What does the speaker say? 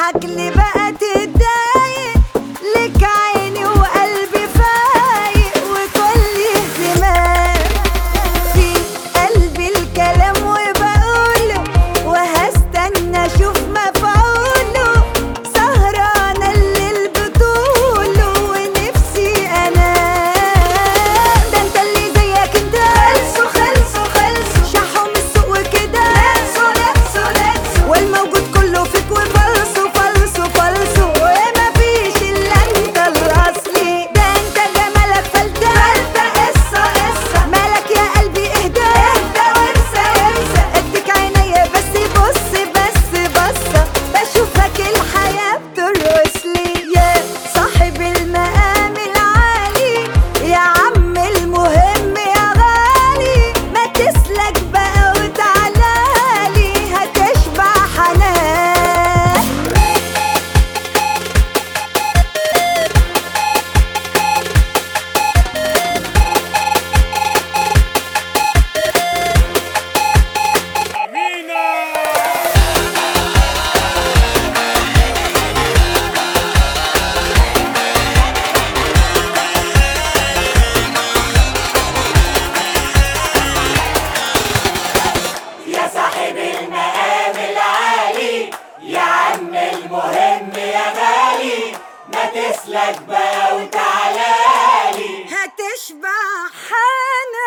اسمعك ليه بقى تتضايق لك عيني وقلبي فايق وكل اهتمام في قلبي الكلام وبقوله وهستنى اشوف مفعوله سهرانة الليل بطوله ونفسي انام ده انت اللي زيك انت خلصوا خلصوا خلصوا شحوا من السوق وكده لبسوا لبسوا لبسوا والموجود كله فيك وفلسوا فلسوا فلسوا وما فيش الا انت الاصلي ده انت جمالك فلتة فلتة قصة قصة مالك يا قلبي اهدى اهدى وانسى انسى اديك عينيا بس بص بس بصة بشوفك الحياة بترقص لي يا صاحب المقام العالي يا عم المهم يا غالي ما تسلك بقى وتعالالي هتشبع حنان يا صاحب المقام العالي يا عم المهم يا غالي ما تسلك بقى وتعالالي هتشبع حنان